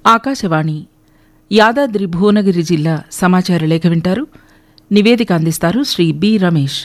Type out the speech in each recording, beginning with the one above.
ఆకాశవాణి యాదాద్రి భువనగిరి జిల్లా సమాచార లేఖ వింటారు నివేదిక అందిస్తారు శ్రీ బి రమేష్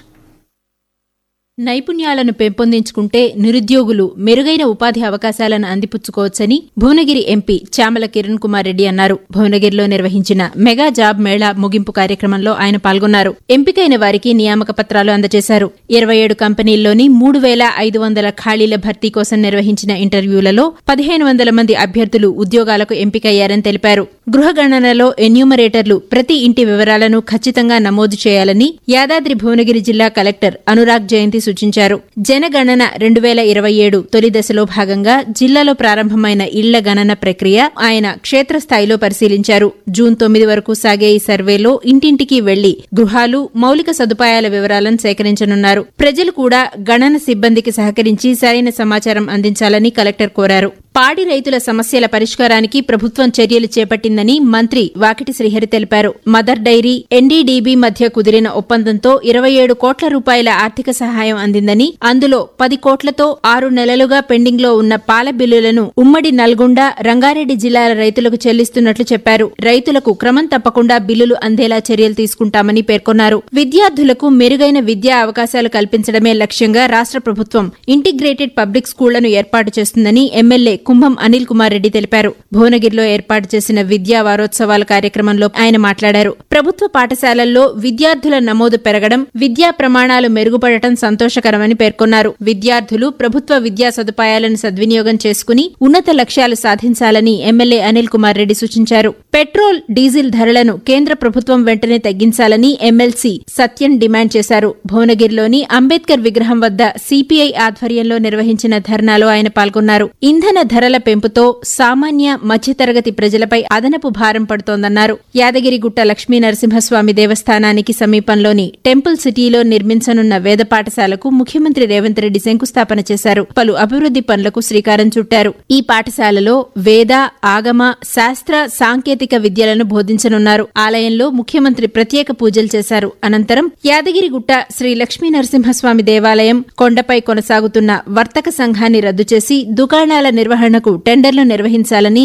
నైపుణ్యాలను పెంపొందించుకుంటే నిరుద్యోగులు మెరుగైన ఉపాధి అవకాశాలను అందిపుచ్చుకోవచ్చని భువనగిరి ఎంపీ చామల కిరణ్ కుమార్ రెడ్డి అన్నారు భువనగిరిలో నిర్వహించిన మెగా జాబ్ మేళా ముగింపు కార్యక్రమంలో ఆయన పాల్గొన్నారు ఎంపికైన వారికి నియామక పత్రాలు అందజేశారు ఇరవై ఏడు కంపెనీల్లోని మూడు వేల ఐదు వందల ఖాళీల భర్తీ కోసం నిర్వహించిన ఇంటర్వ్యూలలో పదిహేను వందల మంది అభ్యర్థులు ఉద్యోగాలకు ఎంపికయ్యారని తెలిపారు గృహగణనలో ఎన్యూమరేటర్లు ప్రతి ఇంటి వివరాలను ఖచ్చితంగా నమోదు చేయాలని యాదాద్రి భువనగిరి జిల్లా కలెక్టర్ అనురాగ్ జయంతి సూచించారు జనగణన రెండు వేల ఇరవై ఏడు తొలి దశలో భాగంగా జిల్లాలో ప్రారంభమైన ఇళ్ల గణన ప్రక్రియ ఆయన క్షేత్రస్థాయిలో పరిశీలించారు జూన్ తొమ్మిది వరకు సాగే ఈ సర్వేలో ఇంటింటికి వెళ్లి గృహాలు మౌలిక సదుపాయాల వివరాలను సేకరించనున్నారు ప్రజలు కూడా గణన సిబ్బందికి సహకరించి సరైన సమాచారం అందించాలని కలెక్టర్ కోరారు పాడి రైతుల సమస్యల పరిష్కారానికి ప్రభుత్వం చర్యలు చేపట్టిందని మంత్రి వాకిటి శ్రీహరి తెలిపారు మదర్ డైరీ ఎన్డీడీబీ మధ్య కుదిరిన ఒప్పందంతో ఇరవై ఏడు కోట్ల రూపాయల ఆర్థిక సహాయం అందిందని అందులో పది కోట్లతో ఆరు నెలలుగా పెండింగ్ లో ఉన్న పాల బిల్లులను ఉమ్మడి నల్గొండ రంగారెడ్డి జిల్లాల రైతులకు చెల్లిస్తున్నట్లు చెప్పారు రైతులకు క్రమం తప్పకుండా బిల్లులు అందేలా చర్యలు తీసుకుంటామని పేర్కొన్నారు విద్యార్థులకు మెరుగైన విద్యా అవకాశాలు కల్పించడమే లక్ష్యంగా రాష్ట్ర ప్రభుత్వం ఇంటిగ్రేటెడ్ పబ్లిక్ స్కూళ్లను ఏర్పాటు చేస్తుందని ఎమ్మెల్యే కుంభం అనిల్ కుమార్ రెడ్డి తెలిపారు భువనగిరిలో ఏర్పాటు చేసిన విద్యా వారోత్సవాల కార్యక్రమంలో ఆయన మాట్లాడారు ప్రభుత్వ పాఠశాలల్లో విద్యార్థుల నమోదు పెరగడం విద్యా ప్రమాణాలు మెరుగుపడటం సంతోషకరమని పేర్కొన్నారు విద్యార్థులు ప్రభుత్వ విద్యా సదుపాయాలను సద్వినియోగం చేసుకుని ఉన్నత లక్ష్యాలు సాధించాలని ఎమ్మెల్యే అనిల్ కుమార్ రెడ్డి సూచించారు పెట్రోల్ డీజిల్ ధరలను కేంద్ర ప్రభుత్వం వెంటనే తగ్గించాలని ఎమ్మెల్సీ సత్యం డిమాండ్ చేశారు భువనగిరిలోని అంబేద్కర్ విగ్రహం వద్ద సిపిఐ ఆధ్వర్యంలో నిర్వహించిన ధర్నాలో ఆయన పాల్గొన్నారు ఇంధన ధరల పెంపుతో సామాన్య మధ్యతరగతి ప్రజలపై అదనపు భారం పడుతోందన్నారు యాదగిరిగుట్ట లక్ష్మీ నరసింహస్వామి దేవస్థానానికి సమీపంలోని టెంపుల్ సిటీలో నిర్మించనున్న వేద పాఠశాలకు ముఖ్యమంత్రి రేవంత్ రెడ్డి శంకుస్థాపన చేశారు పలు అభివృద్ది పనులకు శ్రీకారం చుట్టారు ఈ పాఠశాలలో వేద ఆగమ శాస్త్ర సాంకేతిక విద్యలను బోధించనున్నారు ఆలయంలో ముఖ్యమంత్రి ప్రత్యేక పూజలు చేశారు అనంతరం యాదగిరిగుట్ట శ్రీ లక్ష్మీ నరసింహస్వామి దేవాలయం కొండపై కొనసాగుతున్న వర్తక సంఘాన్ని రద్దు చేసి దుకాణాల నిర్వహణకు టెండర్లు నిర్వహించాలని